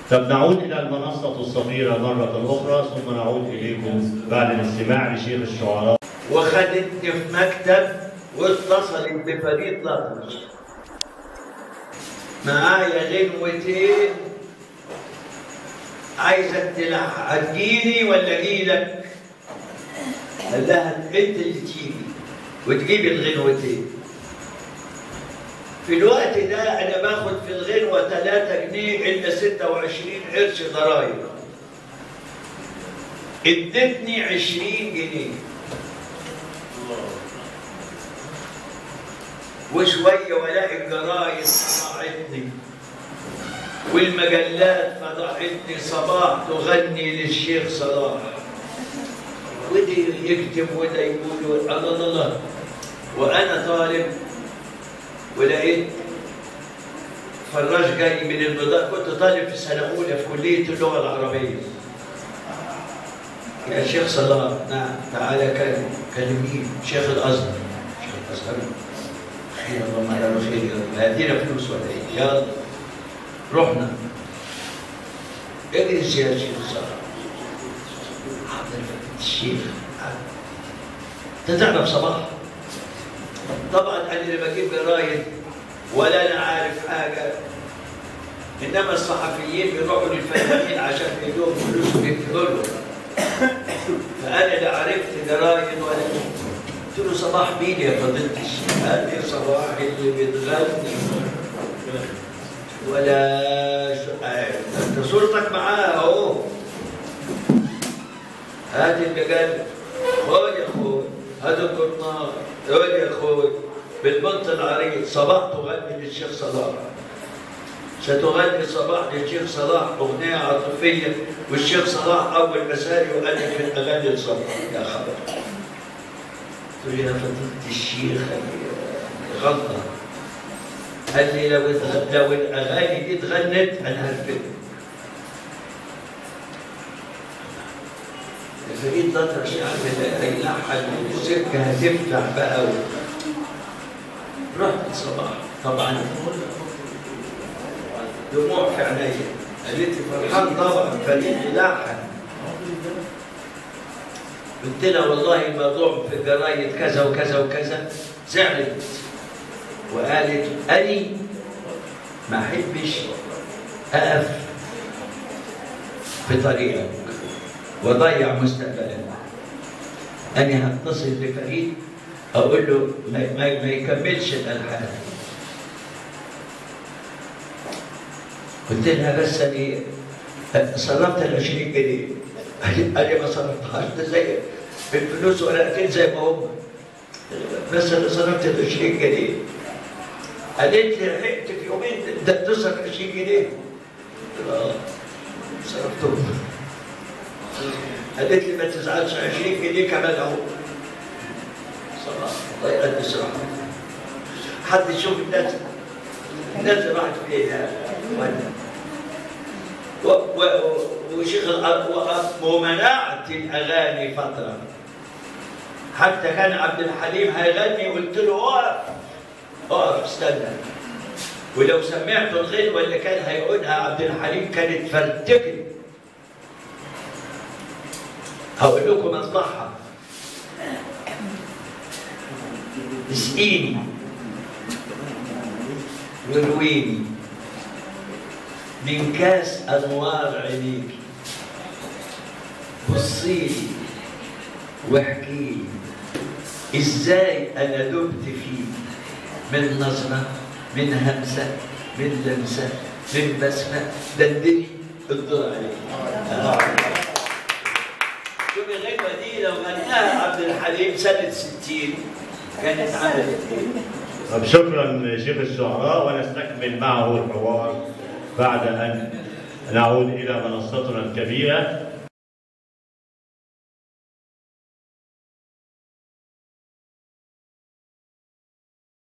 طب نعود إلى المنصة الصغيرة مرة أخرى ثم نعود إليكم بعد الاستماع لشيخ الشعراء وخدتني في مكتب واتصلت بفريد لطرش معايا غنوتين عايزك تلح هتجيني ولا اجيلك؟ قال لها انت اللي تيجي وتجيب الغنوتين في الوقت ده انا باخد في الغنوه 3 جنيه الا 26 قرش ضرايب ادتني 20 جنيه وشويه والاقي الجرايد فضحتني والمجلات فضحتني صباح تغني للشيخ صلاح وده يكتب وده يقول الله الله الله وانا طالب ولقيت فراش جاي من البضاعة كنت طالب في سنة أولى في كلية اللغة العربية يا شيخ صلاح نعم تعالى كلم كلمني شيخ الأزهر شيخ الأزهر خير اللهم على خير هدينا فلوس ولا إيه يلا رحنا اجلس يا شيخ صلاح حاضر الشيخ تتعرف صباح طبعا انا اللي بجيب جرايد ولا انا عارف حاجه انما الصحفيين بيروحوا للفنانين عشان يدوهم فلوس ويكتبوا لهم فانا لا عرفت جرايد ولا قلت له صباح مين يا فضيله الشيخ؟ قال لي صباح اللي بتغني ولا ش... آه، انت صورتك معاه اهو هات المجله خد يا اخوي هات القرطاس خد يا اخوي بالبنط العريض صباح تغني للشيخ صلاح ستغني صباح للشيخ صلاح اغنيه عاطفيه والشيخ صلاح اول ما سال يؤلف الاغاني لصباح يا خبر قلت له يا فضيله الشيخ غلطه قال لي لو اتغ- لو الاغاني دي اتغنت انا هرفدها فريد الأطرش يعني هيلحن والسكة هتفتح بقى و... رحت صباح طبعا دموع في عينيا قالت لي فرحان طبعا فريد يلحن قلت لها والله الموضوع في الجرايد كذا وكذا وكذا زعلت وقالت أني ما أحبش أقف في طريقك وضيع مستقبلك أنا هتصل بفريد أقول له ما, ما, ما يكملش الألحان قلت لها بس أنا صرفت ال 20 جنيه أنا ما صرفتهاش ده زي الفلوس ورقتين زي ما هم بس أنا صرفت ال 20 جنيه قالت لي لحقت في يومين ده تصرف 20 جنيه قلت لها آه صرفتهم قالت لي ما تزعلش 20 جنيه كمان اهو صراحه الله يقدس رحمته حد يشوف الناس الناس راحت فين يا اخوانا و- و- وشيخ الأرض وقف ومنعت الاغاني فتره حتى كان عبد الحليم هيغني قلت له اقف اقف استنى ولو سمعت الغنوه اللي كان هيقولها عبد الحليم كانت فرتكت هقول لكم اصلحها اسقيني ورويني من كاس انوار عينيك بصيلي واحكيلي ازاي انا دبت فيك من نظره من همسه من لمسه من بسمه دندني الدور عليك آه. شوف الغنوة دي لو غناها عبد الحليم سنة 60 كانت عملت ايه؟ طب شكرا شيخ الشعراء ونستكمل معه الحوار بعد أن نعود إلى منصتنا الكبيرة